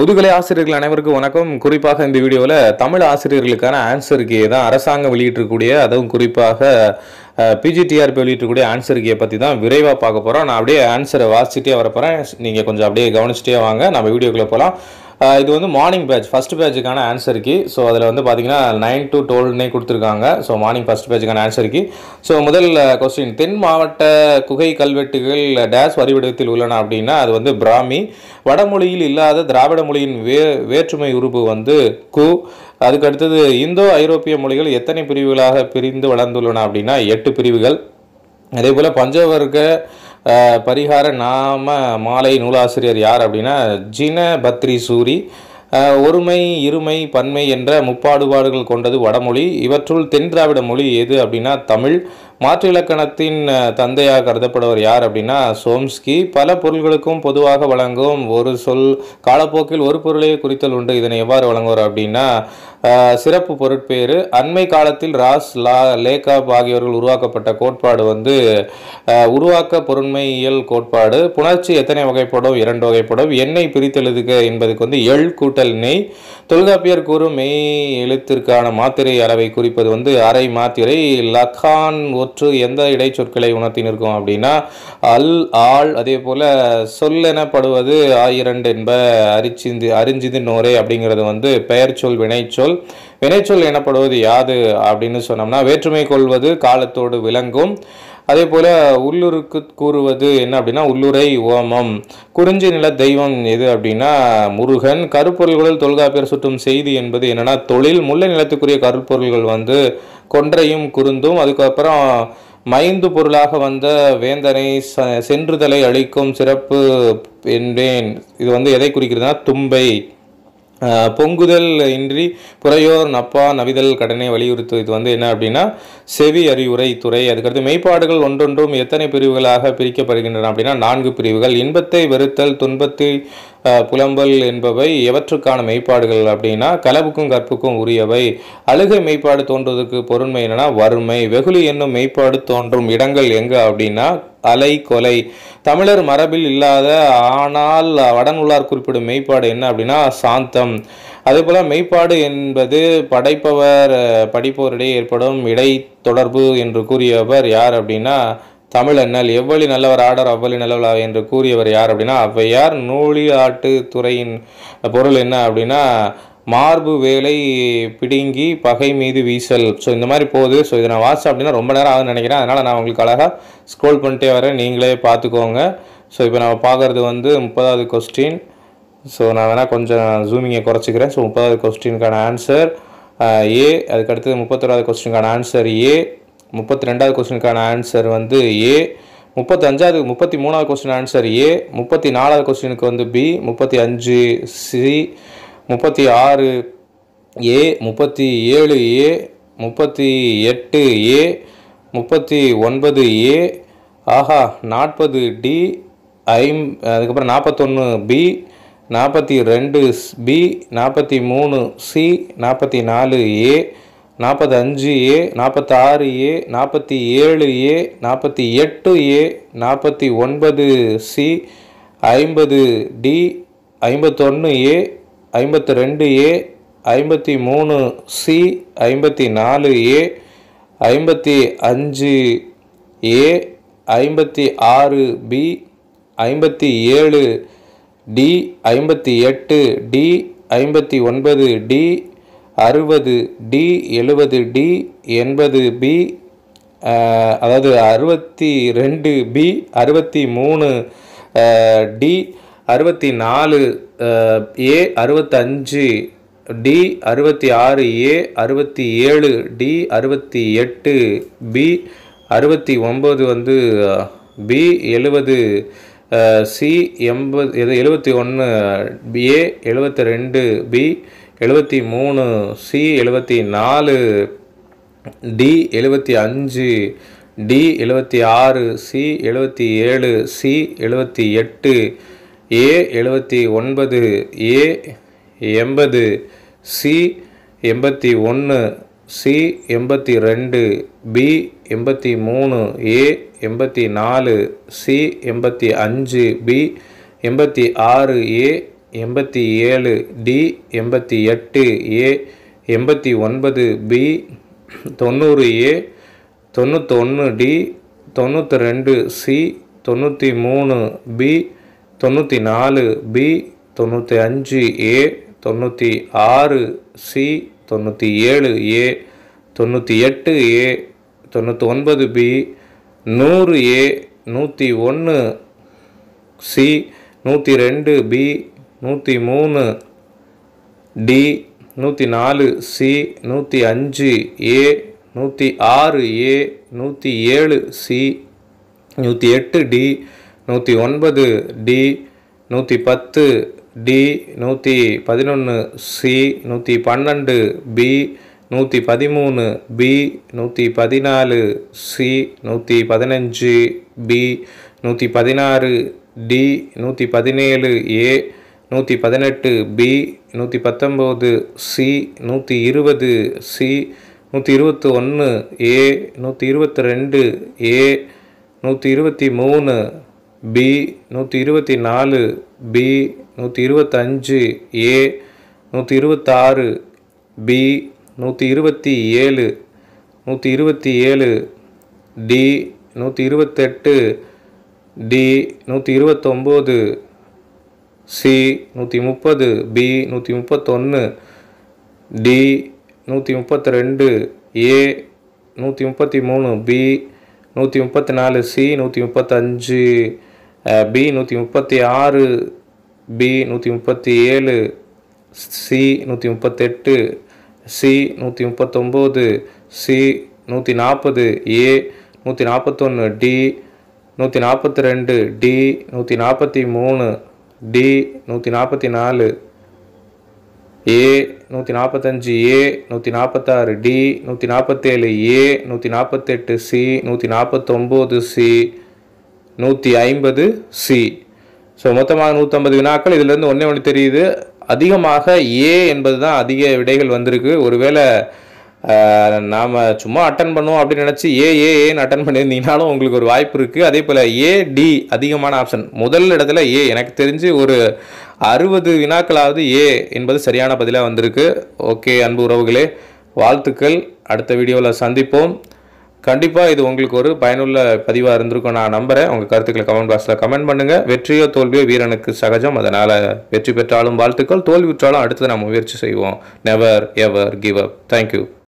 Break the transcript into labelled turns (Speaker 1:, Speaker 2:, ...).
Speaker 1: முதுகலை ஆசிரியர்கள் அனைவருக்கும் வணக்கம் குறிப்பாக இந்த வீடியோவில் தமிழ் ஆசிரியர்களுக்கான ஆன்சர் கே தான் அரசாங்கம் வெளியிட்டிருக்கக்கூடிய அதுவும் குறிப்பாக பிஜிடிஆர்பி வெளியிட்டிருக்கக்கூடிய ஆன்சர் கே பற்றி தான் விரைவாக பார்க்க போகிறோம் நான் அப்படியே ஆன்சரை வாசிச்சிட்டே வர போகிறேன் நீங்கள் கொஞ்சம் அப்படியே கவனிச்சிட்டே வாங்க நம்ம வீடியோக்குள்ளே போகலாம் அஹ் இது வந்து மார்னிங் பேட்ச் ஃபஸ்ட் பேட்சுக்கான ஆன்சர் கீ ஸோ அதில் வந்து பார்த்தீங்கன்னா நைன் டு டுவெல்னே கொடுத்துருக்காங்க ஸோ மார்னிங் ஃபஸ்ட் பேட்சுக்கான ஆன்சர் கீ ஸோ முதல் கொஸ்டின் தென் மாவட்ட குகை கல்வெட்டுகள் டேஸ் வரிவடிவத்தில் உள்ளன அப்படின்னா அது வந்து பிராமி வடமொழியில் இல்லாத திராவிட மொழியின் வே வேற்றுமை உருபு வந்து கு அதுக்கு அடுத்தது இந்தோ ஐரோப்பிய மொழிகள் எத்தனை பிரிவுகளாக பிரிந்து வளர்ந்துள்ளன அப்படின்னா எட்டு பிரிவுகள் அதே போல் பஞ்சவர்க்க அஹ், பரிகார நாம மாலை நூலாசிரியர் யார் அப்படின்னா ஜின பத்ரி சூரி அஹ், ஒருமை இருமை பன்மை என்ற முப்பாடுபாடுகள் கொண்டது வடமொழி இவற்றுள் தென் திராவிட மொழி எது அப்படின்னா தமிழ் மாற்று இலக்கணத்தின் அஹ், தந்தையாக கருதப்படுவர் யார் அப்படின்னா சோம்ஸ்கி பல பொருள்களுக்கும் பொதுவாக வழங்கும் ஒரு சொல் காலப்போக்கில் ஒரு பொருளே குறித்தல் உண்டு இதனை எவ்வாறு வழங்குவார் அப்படின்னா அஹ், சிறப்பு பொருட்பேறு அண்மை காலத்தில் ராஸ் லா லேகாப் ஆகியோர்கள் உருவாக்கப்பட்ட கோட்பாடு வந்து அஹ், உருவாக்க பொருண்மையியல் கோட்பாடு புணர்ச்சி எத்தனை வகைப்படும் இரண்டு வகைப்படும் எண்ணெய் பிரித்தெழுதுக என்பதுக்கு வந்து எள் கூட்டல் நெய் தொல்காப்பியர் கூறும் மெய் எழுத்திற்கான மாத்திரை அளவை குறிப்பது வந்து அரை மாத்திரை லக்கான் ஒற்று எந்த இடைச்சொற்களை உணர்த்தி நிற்கும் அப்படின்னா அல் ஆள் அதே போல சொல்லெனப்படுவது ஆயிரண்டு என்ப அரிச்சிந்து அறிஞ்சிது நோரே அப்படிங்கிறது வந்து பெயர் சொல் வினைச்சொல் வினைச்சொல் எனப்படுவது யாது அப்படின்னு சொன்னோம்னா வேற்றுமை கொள்வது காலத்தோடு விளங்கும் அதே போல உள்ளூருக்கு கூறுவது என்ன அப்படின்னா உள்ளுரை ஓமம் குறிஞ்சி நில தெய்வம் எது அப்படின்னா முருகன் கருப்பொருள்களில் தொல்காப்பியர் சுட்டும் செய்தி என்பது என்னன்னா தொழில் முல்லை நிலத்துக்குரிய கருப்பொருள்கள் வந்து கொன்றையும் குருந்தும் அதுக்கப்புறம் மைந்து பொருளாக வந்த வேந்தனை ச- சென்றுதலை அளிக்கும் சிறப்பு என்பேன் இது வந்து எதை குறிக்கிறதுனா தும்பை அஹ், பொங்குதல் இன்றி புறையோர் நப்பா நவிதல் கடனை வலியுறுத்து இது வந்து என்ன அப்படின்னா செவி அறிவுரை துறை அதுக்கடுத்து மெய்ப்பாடுகள் ஒன்றொன்றும் எத்தனை பிரிவுகளாக பிரிக்கப்படுகின்றன அப்படின்னா நான்கு பிரிவுகள் இன்பத்தை வெறுத்தல் துன்பத்தை அஹ், புலம்பல் என்பவை எவற்றுக்கான மெய்ப்பாடுகள் அப்படின்னா களவுக்கும் கற்புக்கும் உரியவை அழுகை மெய்ப்பாடு தோன்றுவதற்கு பொருண்மை என்னன்னா வறுமை வெகுளி என்னும் மெய்ப்பாடு தோன்றும் இடங்கள் எங்க அப்படின்னா அலை கொலை தமிழர் மரபில் இல்லாத ஆனால் வடநூலார் குறிப்பிடும் மெய்ப்பாடு என்ன அப்படின்னா சாந்தம் அதே போல மெய்ப்பாடு என்பது படைப்பவர் அஹ், படிப்போரிடையே ஏற்படும் இடை தொடர்பு என்று கூறியவர் யார் அப்படின்னா தமிழண்ணல் எவ்வளி நல்லவர் ஆடர் அவ்வளி நல்லவர் என்று கூறியவர் யார் அப்படின்னா ஔவையார் நூலியாட்டு துறையின் பொருள் என்ன அப்படின்னா மார்பு வேலை பிடுங்கி பகை மீது வீசல் ஸோ இந்த மாதிரி போகுது ஸோ இதை நான் வாட்ச் அப்படின்னா ரொம்ப நேரம் ஆகுதுன்னு நினைக்கிறேன் அதனால் நான் உங்களுக்கு அழகாக ஸ்க்ரோல் பண்ணிட்டே வரேன் நீங்களே பார்த்துக்கோங்க ஸோ இப்போ நம்ம பார்க்குறது வந்து முப்பதாவது கொஸ்டின் ஸோ நான் வேணால் கொஞ்சம் ஜூமிங்கை குறைச்சிக்கிறேன் ஸோ முப்பதாவது கொஸ்டினுக்கான ஆன்சர் ஏ அதுக்கடுத்தது முப்பத்தொராவது கொஸ்டினுக்கான ஆன்சர் ஏ முப்பத்தி ரெண்டாவது கொஸ்டினுக்கான ஆன்சர் வந்து ஏ முப்பத்தஞ்சாவது முப்பத்தி மூணாவது கொஸ்டின் ஆன்சர் ஏ முப்பத்தி நாலாவது கொஸ்டினுக்கு வந்து பி முப்பத்தி அஞ்சு சி முப்பத்தி ஆறு ஏ முப்பத்தி ஏழு ஏ முப்பத்தி எட்டு ஏ முப்பத்தி ஒன்பது ஏ ஆஹா நாற்பது டி ஐம் அதுக்கப்புறம் நாற்பத்தொன்று பி நாற்பத்தி ரெண்டு பி நாற்பத்தி மூணு சி நாற்பத்தி நாலு ஏ நாற்பத்தஞ்சு ஏ நாற்பத்தாறு ஏ நாற்பத்தி ஏழு ஏ நாற்பத்தி எட்டு ஏ நாற்பத்தி ஒன்பது சி ஐம்பது டி ஐம்பத்தொன்று ஏ ஐம்பத்தி ரெண்டு ஏ ஐம்பத்தி மூணு சி ஐம்பத்தி நாலு ஏ ஐம்பத்தி அஞ்சு ஏ ஐம்பத்தி ஆறு பி ஐம்பத்தி ஏழு டி ஐம்பத்தி எட்டு டி ஐம்பத்தி ஒன்பது டி அறுபது டி எழுபது டி எண்பது பி அதாவது அறுபத்தி ரெண்டு பி அறுபத்தி மூணு டி அறுபத்தி நாலு ஏ அறுபத்தஞ்சு டி அறுபத்தி ஆறு ஏ அறுபத்தி ஏழு டி அறுபத்தி எட்டு பி அறுபத்தி ஒம்பது வந்து பி எழுபது சி எண்பது எது எழுபத்தி ஒன்று ஏ எழுபத்தி ரெண்டு பி எழுபத்தி மூணு சி எழுபத்தி நாலு டி எழுபத்தி அஞ்சு டி எழுபத்தி ஆறு சி எழுபத்தி ஏழு சி எழுபத்தி எட்டு ஏ எழுபத்தி ஒன்பது ஏ எண்பது சி எண்பத்தி ஒன்று சி எண்பத்தி ரெண்டு பி எண்பத்தி மூணு ஏ எண்பத்தி நாலு சி எண்பத்தி அஞ்சு பி எண்பத்தி ஆறு ஏ எண்பத்தி ஏழு டி எண்பத்தி எட்டு ஏ எண்பத்தி ஒன்பது பி தொண்ணூறு ஏ தொண்ணூத்தொன்று டி தொண்ணூற்றி ரெண்டு சி தொண்ணூற்றி மூணு பி தொண்ணூற்றி நாலு பி தொண்ணூற்றி அஞ்சு ஏ தொண்ணூற்றி ஆறு சி தொண்ணூற்றி ஏழு ஏ தொண்ணூற்றி எட்டு ஏ தொண்ணூற்றி ஒன்பது பி நூறு ஏ நூற்றி ஒன்று சி நூற்றி ரெண்டு பி நூற்றி மூணு டி நூற்றி நாலு சி நூற்றி அஞ்சு ஏ நூற்றி ஆறு ஏ நூற்றி ஏழு சி நூற்றி எட்டு டி நூற்றி ஒன்பது டி நூற்றி பத்து டி நூற்றி பதினொன்று சி நூற்றி பன்னெண்டு பி நூற்றி பதிமூணு பி நூற்றி பதினாலு சி நூற்றி பதினஞ்சு பி நூற்றி பதினாறு டி நூற்றி பதினேழு ஏ நூற்றி பதினெட்டு பி நூற்றி பத்தொம்போது சி நூற்றி இருபது சி நூற்றி இருபத்தி ஒன்று ஏ நூற்றி இருபத்தி ரெண்டு ஏ நூற்றி இருபத்தி மூணு பி நூற்றி இருபத்தி நாலு பி நூற்றி இருபத்தஞ்சு ஏ நூற்றி இருபத்தாறு பி நூற்றி இருபத்தி ஏழு நூற்றி இருபத்தி ஏழு டி நூற்றி இருபத்தெட்டு டி நூற்றி இருபத்தொம்போது சி நூற்றி முப்பது பி நூற்றி முப்பத்தொன்று டி நூற்றி முப்பத்தி ரெண்டு ஏ நூற்றி முப்பத்தி மூணு பி நூற்றி முப்பத்தி நாலு சி நூற்றி முப்பத்தஞ்சு பி நூற்றி முப்பத்தி ஆறு பி நூற்றி முப்பத்தி ஏழு சி நூற்றி முப்பத்தெட்டு சி நூற்றி முப்பத்தொம்போது சி நூற்றி நாற்பது ஏ நூற்றி நாற்பத்தொன்று டி நூற்றி நாற்பத்தி ரெண்டு டி நூற்றி நாற்பத்தி மூணு டி நூற்றி நாற்பத்தி நாலு ஏ நூற்றி நாற்பத்தஞ்சு ஏ நூற்றி நாற்பத்தாறு டி நூற்றி நாற்பத்தேழு ஏ நூற்றி நாற்பத்தெட்டு சி நூற்றி நாற்பத்தொம்போது சி நூற்றி ஐம்பது சி ஸோ மொத்தமாக நூற்றம்பது வினாக்கள் இதிலேருந்து ஒன்றே ஒன்று தெரியுது அதிகமாக ஏ என்பது தான் அதிக விடைகள் வந்திருக்கு ஒருவேளை நாம் சும்மா அட்டன் பண்ணுவோம் அப்படின்னு நினச்சி ஏ ஏ ஏன்னு அட்டன் பண்ணியிருந்தீங்கனாலும் உங்களுக்கு ஒரு வாய்ப்பு இருக்குது அதே போல் ஏ டி அதிகமான ஆப்ஷன் முதல் இடத்துல ஏ எனக்கு தெரிஞ்சு ஒரு அறுபது வினாக்களாவது ஏ என்பது சரியான பதிலாக வந்திருக்கு ஓகே அன்பு உறவுகளே வாழ்த்துக்கள் அடுத்த வீடியோவில் சந்திப்போம் கண்டிப்பாக இது உங்களுக்கு ஒரு பயனுள்ள பதிவாக இருந்திருக்கும் நான் நம்புகிறேன் உங்கள் கருத்துக்களை கமெண்ட் பாக்ஸில் கமெண்ட் பண்ணுங்கள் வெற்றியோ தோல்வியோ வீரனுக்கு சகஜம் அதனால் வெற்றி பெற்றாலும் வாழ்த்துக்கள் தோல்வி விற்றாலும் அடுத்து நம்ம முயற்சி செய்வோம் never ever give up thank you